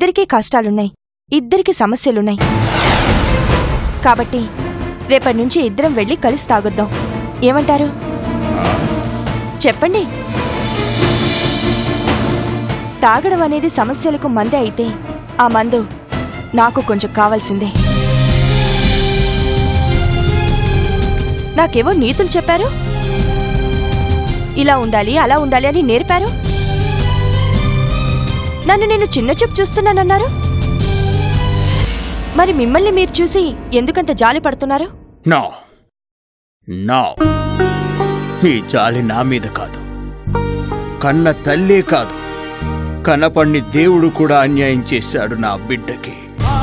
ఇద్దరికీ కష్టాలున్నాయి ఇద్దరికి సమస్యలున్నాయి కాబట్టి రేపటి నుంచి ఇద్దరం వెళ్ళి కలిసి తాగొద్దాం ఏమంటారు చెప్పండి తాగడం అనేది సమస్యలకు మందే అయితే ఆ మందు నాకు కొంచెం కావాల్సిందే నాకేవో నీతులు చెప్పారు ఇలా ఉండాలి అలా ఉండాలి అని నేర్పారు నన్ను నేను చిన్న చూపు చూస్తున్నానన్నారు మరి మిమ్మల్ని మీరు చూసి ఎందుకంత జాలి పడుతున్నారు నో నో ఈ జాలి నా మీద కాదు కన్న తల్లే కాదు కనపడిని దేవుడు కూడా అన్యాయం చేశాడు నా బిడ్డకి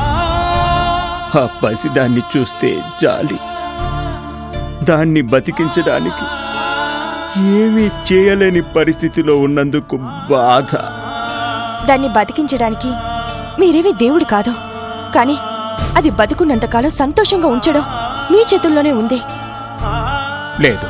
ఆ పసిదాన్ని చూస్తే జాలి దాన్ని బతికించడానికి ఏమీ చేయలేని పరిస్థితిలో ఉన్నందుకు బాధ దాన్ని బతికించడానికి మీరేమీ దేవుడు కాదు కానీ అది బతుకున్నంతకాలం సంతోషంగా ఉంచడం మీ చేతుల్లోనే ఉంది లేదు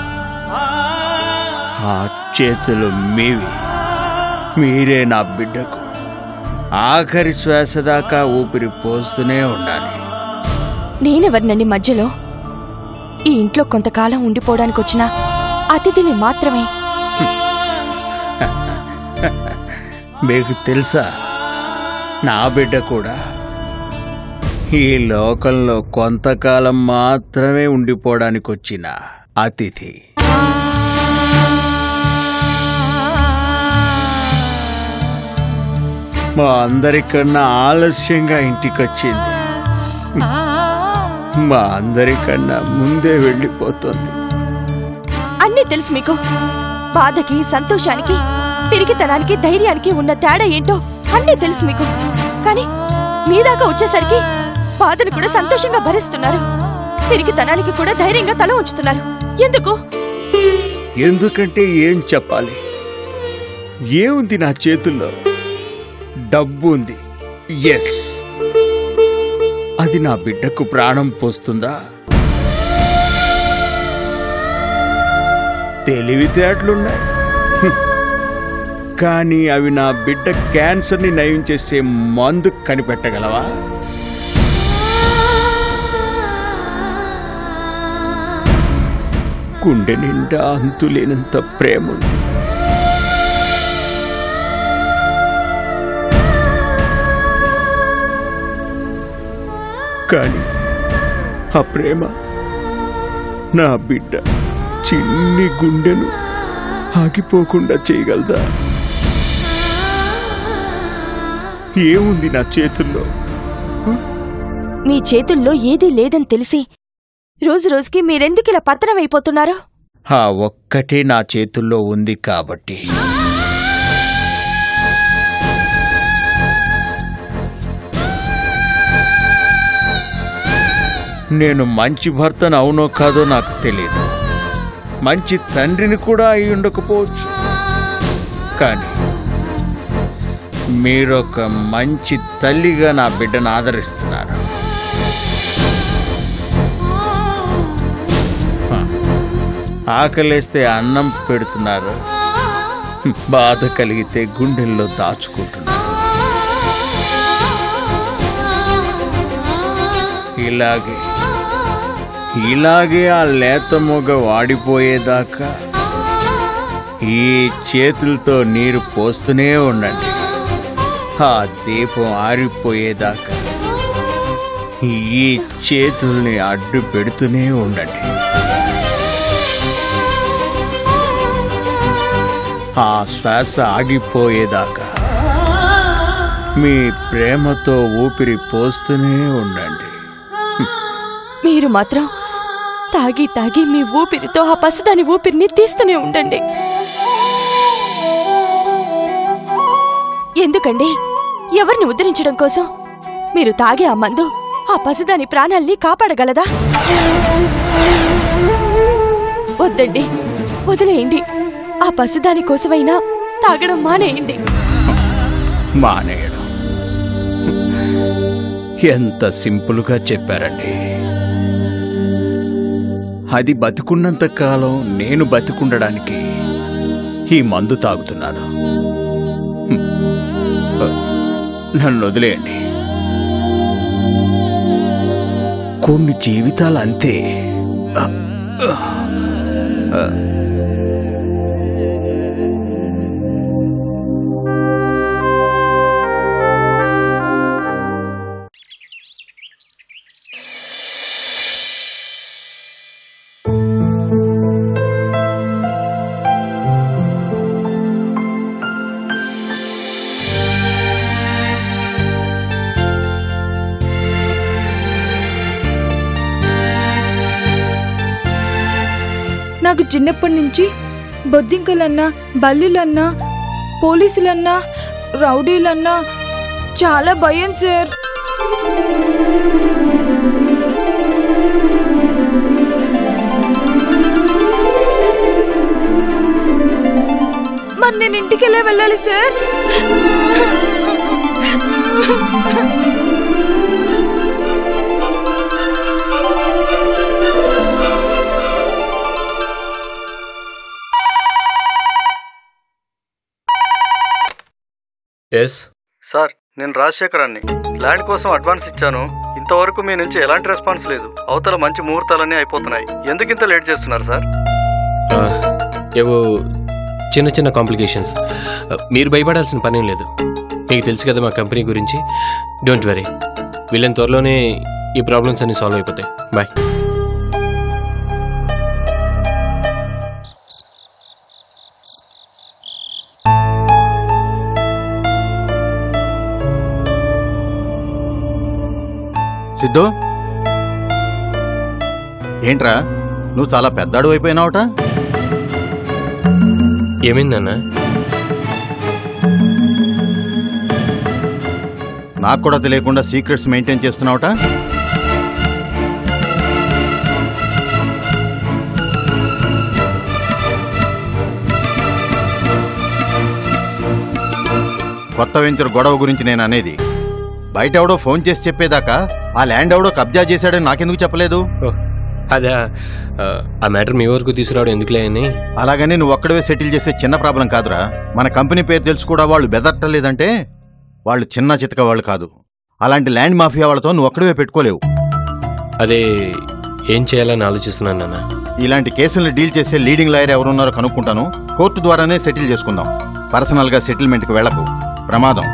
ఆ చేతులు మీవి మీరే నా బిడ్డకు ఆఖరి శ్వాస దాకా ఊపిరి పోస్తూనే ఉండాలి నేనెవరినండి మధ్యలో ఈ ఇంట్లో కొంతకాలం ఉండిపోవడానికి వచ్చిన అతిథిని మాత్రమే మీకు తెలుసా నా బిడ్డ కూడా ఈ లోకంలో కొంతకాలం మాత్రమే ఉండిపోవడానికి వచ్చిన అతిథి మా అందరికన్నా ఆలస్యంగా ఇంటికొచ్చింది మా అందరికన్నా ముందే వెళ్ళిపోతుంది అన్నీ తెలుసు మీకు బాధకి సంతోషానికి పిరికితనానికి ధైర్యానికి ఉన్న తేడా ఏంటో అన్నీ తెలుసు మీకు కానీ మీ దాకా వచ్చేసరికి బాధను కూడా సంతోషంగా భరిస్తున్నారు పిరికితనానికి కూడా ధైర్యంగా తల ఉంచుతున్నారు ఎందుకు ఎందుకంటే ఏం చెప్పాలి ఏముంది నా చేతుల్లో డబ్బు ఉంది ఎస్ అది నా బిడ్డకు ప్రాణం పోస్తుందా తెలివితేటలున్నాయి హ్మ్. కానీ అవి నా బిడ్డ క్యాన్సర్ని నయం చేసే మందు కనిపెట్టగలవా గుండె నిండా అంతులేనంత ప్రేమ ఉంది కానీ ఆ ప్రేమ నా బిడ్డ చిన్ని గుండెను ఆగిపోకుండా చేయగలదా ఏముంది నా చేతుల్లో మీ చేతుల్లో ఏదీ లేదని తెలిసి రోజు రోజుకి మీరెందుకు ఇలా పతనమైపోతున్నారు ఆ ఒక్కటే నా చేతుల్లో ఉంది కాబట్టి నేను మంచి భర్తను అవునో కాదో నాకు తెలియదు మంచి తండ్రిని కూడా అయి ఉండకపోవచ్చు కానీ మీరొక మంచి తల్లిగా నా బిడ్డను ఆదరిస్తున్నారు ఆకలేస్తే అన్నం పెడుతున్నారు బాధ కలిగితే గుండెల్లో దాచుకుంటున్నారు ఇలాగే ఇలాగే ఆ లేత మొగ వాడిపోయేదాకా ఈ చేతులతో నీరు పోస్తూనే ఉండండి ఆ దీపం ఆరిపోయేదాకా ఈ చేతుల్ని అడ్డు పెడుతూనే ఉండండి ఆ శ్వాస ఆగిపోయేదాకా మీ ప్రేమతో ఊపిరి పోస్తూనే ఉండండి మీరు మాత్రం తాగి తాగి మీ ఊపిరితో ఆ పసిదాని ఊపిరిని తీస్తూనే ఉండండి ఎందుకండి ఎవరిని ఉద్ధరించడం కోసం మీరు తాగే ఆ మందు ఆ పసిదాని ప్రాణాల్ని కాపాడగలదా వద్దండి వదిలేయండి ఆ పసిదాని కోసమైనా తాగడం మానేయండి మానేయడం ఎంత సింపుల్గా చెప్పారండి అది బతికున్నంత కాలం నేను బతికుండడానికి ఈ మందు తాగుతున్నాను హ్మ్. నన్ను వదిలేయండి కొన్ని జీవితాలు అంతే నాకు చిన్నప్పటి నుంచి బొద్దింకలన్నా బల్లులన్నా పోలీసులన్నా రౌడీలన్నా చాలా భయం సార్ మరి నేను ఇంటికెళ్ళే వెళ్ళాలి సార్ ఎస్ సార్ నేను రాజశేఖరాన్ని ల్యాండ్ కోసం అడ్వాన్స్ ఇచ్చాను ఇంతవరకు మీ నుంచి ఎలాంటి రెస్పాన్స్ లేదు అవతల మంచి ముహూర్తాలన్నీ అయిపోతున్నాయి ఎందుకు ఇంత లేట్ చేస్తున్నారు సార్ ఏవో చిన్న చిన్న కాంప్లికేషన్స్ మీరు భయపడాల్సిన పనేం లేదు మీకు తెలుసు కదా మా కంపెనీ గురించి డోంట్ వరీ వీళ్ళని త్వరలోనే ఈ ప్రాబ్లమ్స్ అన్ని సాల్వ్ అయిపోతాయి బాయ్ సిద్ధు ఏంట్రా నువ్వు చాలా పెద్దాడు అయిపోయినావుట ఏమైందన్నా నాకు కూడా తెలియకుండా సీక్రెట్స్ మెయింటైన్ చేస్తున్నావుట కొత్త వెంచర్ గొడవ గురించి నేను అనేది బయట ఎవడో ఫోన్ చేసి చెప్పేదాకా ఆ ల్యాండ్ ఎవడో కబ్జా చేశాడని నాకెందుకు చెప్పలేదు ఓహ్, అదా ఆ, ఆ మ్యాటర్ మీ వరకు తీసుకురావడం ఎందుకులే అని అలాగని నువ్వు ఒక్కడవే సెటిల్ చేసే చిన్న ప్రాబ్లం కాదురా మన కంపెనీ పేరు తెలుసు కూడా వాళ్ళు బెదరటలేదంటే వాళ్ళు చిన్న చితక వాళ్ళు కాదు అలాంటి ల్యాండ్ మాఫియా వాళ్ళతో నువ్వు ఒక్కడవే పెట్టుకోలేవు అదే ఏం చేయాలని ఆలోచిస్తున్నాను నాన్న ఇలాంటి కేసుల్ని డీల్ చేసే లీడింగ్ లాయర్ ఎవరున్నారో కనుక్కుంటాను కోర్టు ద్వారానే సెటిల్ చేసుకుందాం పర్సనల్ గా సెటిల్మెంట్కి వెళ్ళకు ప్రమాదం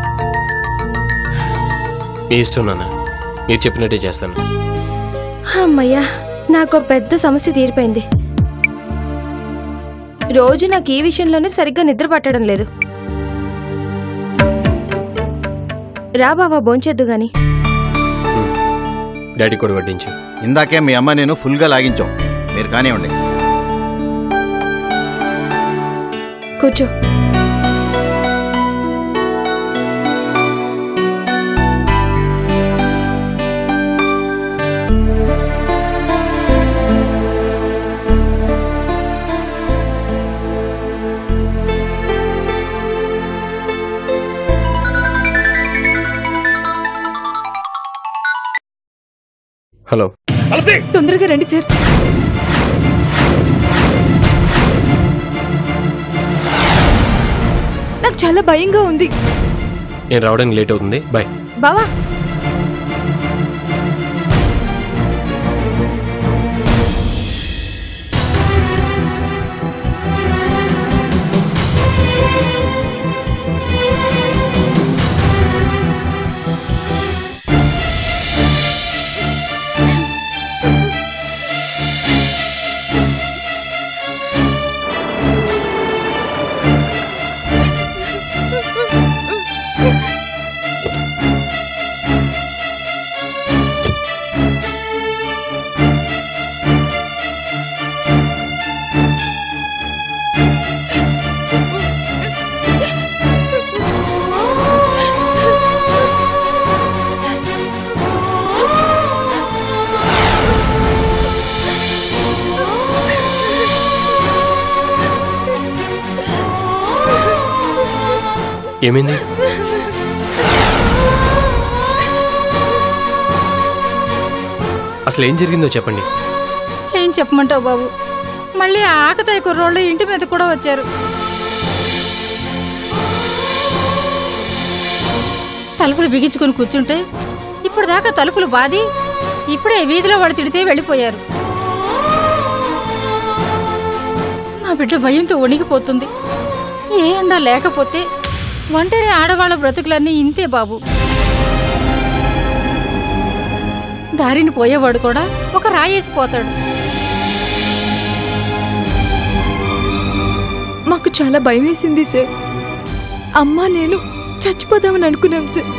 మీ ఇష్టం నాన్న మీరు చెప్పినట్టే చేస్తాను అమ్మయ్యా నాకు ఓ పెద్ద సమస్య తీరిపోయింది రోజు నాకు ఈ విషయంలోనే సరిగ్గా నిద్ర పట్టడం లేదు రా బాబా భోంచేద్దు గాని డాడీ కూడా వడ్డించు ఇందాకే మీ అమ్మ నేను ఫుల్గా లాగించాం మీరు కానివ్వండి కూర్చో హలో తొందరగా రండి సార్ నాకు చాలా భయంగా ఉంది నేను రావడానికి లేట్ అవుతుంది బాయ్ బావా ఏమైంది అసలు ఏం జరిగిందో చెప్పండి ఏం చెప్పమంటావు బాబు మళ్ళీ ఆ ఆకతాయి కుర్రోళ్ళు ఇంటి మీద కూడా వచ్చారు తలుపులు బిగించుకుని కూర్చుంటే ఇప్పుడు దాకా తలుపులు బాది ఇప్పుడే వీధిలో వాడు తిడితే వెళ్ళిపోయారు నా బిడ్డ భయంతో వణికిపోతుంది ఏ ఎండా లేకపోతే ఒంటరి ఆడవాళ్ళ బ్రతుకులన్నీ ఇంతే బాబు దారిని పోయేవాడు కూడా ఒక రాయేసిపోతాడు మాకు చాలా భయం వేసింది సార్ అమ్మా నేను చచ్చిపోదామని అనుకున్నాం సార్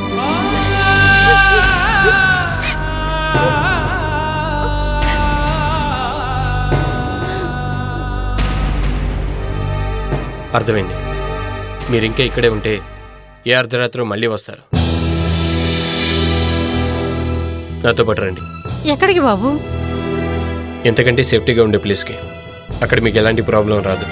అర్థమైంది మీరు ఇంకా ఇక్కడే ఉంటే ఏ అర్ధరాత్రి మళ్ళీ వస్తారు నాతో పాటు రండి ఎక్కడికి బాబు ఎంతకంటే సేఫ్టీగా ఉండే ప్లేస్కి అక్కడ మీకు ఎలాంటి ప్రాబ్లం రాదు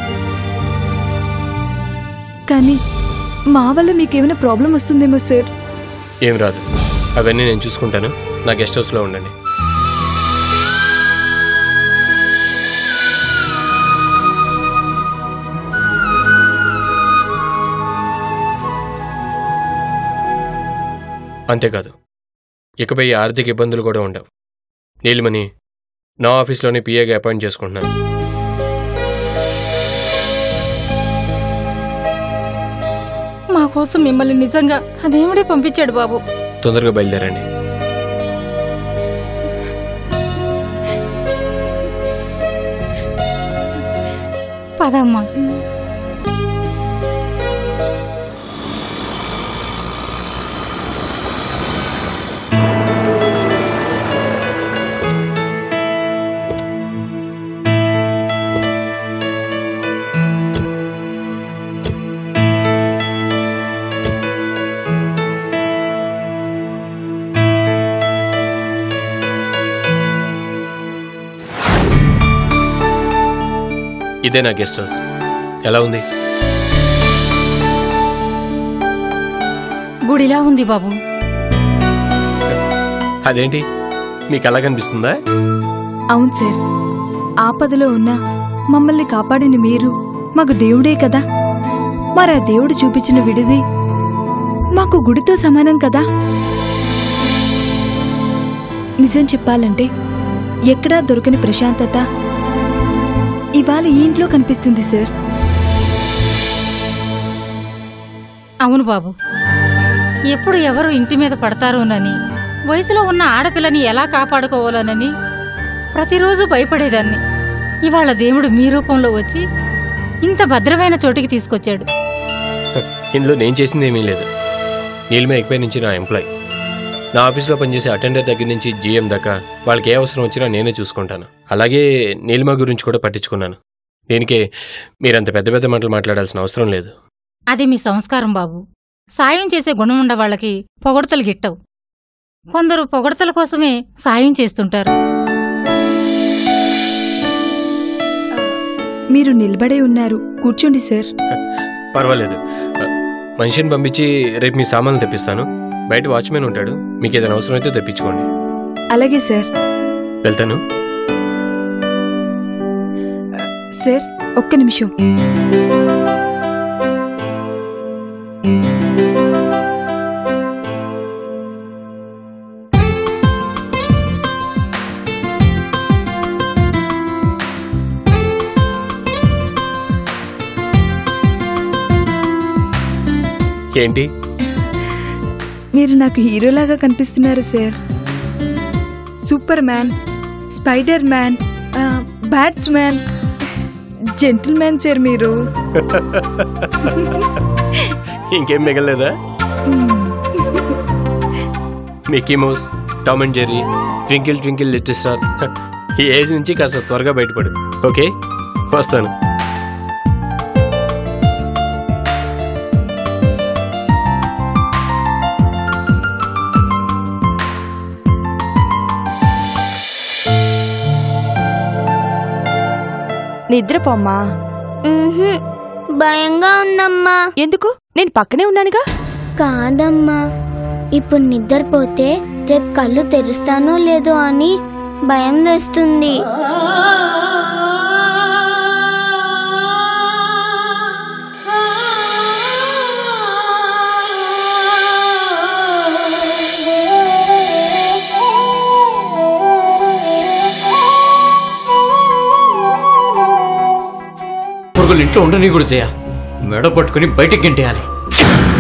కానీ మా వల్ల మీకేమైనా ప్రాబ్లం వస్తుందేమో సార్ ఏం రాదు అవన్నీ నేను చూసుకుంటాను నా గెస్ట్ హౌస్లో ఉండండి అంతేకాదు ఇకపై ఈ ఆర్థిక ఇబ్బందులు కూడా ఉండవు నీలిమని నా ఆఫీస్లోనే పిఏగా అపాయింట్ చేసుకుంటున్నాను మా కోసం మిమ్మల్ని నిజంగా ఆ దేవుడే పంపించాడు బాబు తొందరగా బయలుదేరండి పదమ్మా ఇదే నా గెస్ట్ హౌస్ ఎలా ఉంది గుడిలా ఉంది బాబు అదేంటి మీకు అలా కనిపిస్తుందా అవును సార్ ఆపదలో ఉన్న మమ్మల్ని కాపాడిన మీరు మాకు దేవుడే కదా మరి ఆ దేవుడు చూపించిన విడిది మాకు గుడితో సమానం కదా నిజం చెప్పాలంటే ఎక్కడా దొరకని ప్రశాంతత ఇవాళ ఈ ఇంట్లో కనిపిస్తుంది సార్ అవును బాబు ఎప్పుడు ఎవరు ఇంటి మీద పడతారోనని వయసులో ఉన్న ఆడపిల్లని ఎలా కాపాడుకోవాలోనని ప్రతిరోజు భయపడేదాన్ని ఇవాళ దేవుడు మీ రూపంలో వచ్చి ఇంత భద్రమైన చోటికి తీసుకొచ్చాడు ఇందులో నేను చేసింది ఏమీ లేదు నీలిమ ఎక్కువ నుంచి నా ఎంప్లాయ్ నా ఆఫీస్లో పనిచేసే అటెండర్ దగ్గర నుంచి జీఎం దాకా వాళ్ళకి ఏ అవసరం వచ్చినా నేనే చూసుకుంటాను అలాగే నీలిమ గురించి కూడా పట్టించుకున్నాను దీనికే మీరంత పెద్ద పెద్ద మాటలు మాట్లాడాల్సిన అవసరం లేదు అది మీ సంస్కారం బాబు సాయం చేసే గుణం ఉన్న వాళ్ళకి పొగడతలు గిట్టవు కొందరు పొగడతల కోసమే సాయం చేస్తుంటారు మీరు నిలబడే ఉన్నారు కూర్చోండి సార్ పర్వాలేదు మనిషిని పంపించి రేపు మీ సామాన్లు తెప్పిస్తాను బయట వాచ్మెన్ ఉంటాడు మీకు ఏదైనా అవసరం అయితే తెప్పించుకోండి అలాగే సార్ వెళ్తాను సార్ ఒక్క నిమిషం ఏంటి మీరు నాకు హీరోలాగా కనిపిస్తున్నారు sir superman spider man ఆ, batsman gentleman sir మీరు ఇంకేం మిగలలేదా Mickey Mouse Tom and Jerry twinkle twinkle little star ఈ ఏజ్ నుంచి కాస్త త్వరగా బయటపడు ఓకే వస్తాను నిద్రపోమ్మా ఉహుం, భయంగా ఉందమ్మా ఎందుకు నేను పక్కనే ఉన్నానుగా కాదమ్మా ఇప్పుడు నిద్రపోతే రేపు కళ్ళు తెరుస్తానో లేదో అని భయం వేస్తుంది రోజులు ఇంట్లో ఉండని కూడా మెడ పట్టుకుని బయటికి గెంటేయాలి